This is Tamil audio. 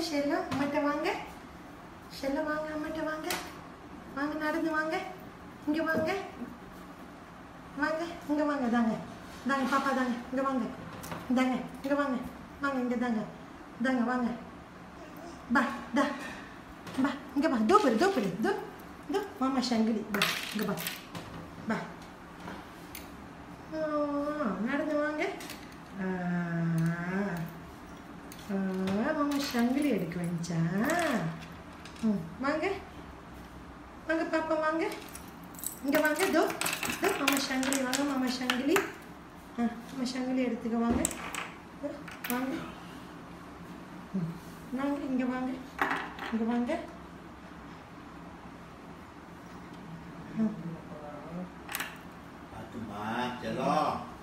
செல்லம் அம்மாட்ட வாங்க செல்லம் வாங்க அம்மாட்ட வாங்க வாங்க நடந்து வாங்க இங்கே வாங்க வாங்க இங்கே வாங்க தாங்க தாங்க பாப்பா தாங்க இங்கே வாங்க தாங்க இங்கே வாங்க வாங்க இங்கே தாங்க தாங்க வாங்க பா தா பா இங்கே பா தோ பரு தோ பரு தோ தோ மாமா சங்கிலி பா இங்கே பா பா ஆ, நடந்து வாங்க ஆ, ஆ, மாமா சங்கிலி எடுக்க வந்துச்சா ம் வாங்க வாங்க பாப்பா வாங்க இங்கே வாங்க தோ தோ மாமா சங்கிலி வாங்க மாமா சங்கிலி ஆ மாமா சங்கிலி எடுத்துக்க வாங்க தோ, வாங்க ம், வாங்க இங்கே வாங்க இங்கே வாங்க ம் பார்த்துமா செல்லம்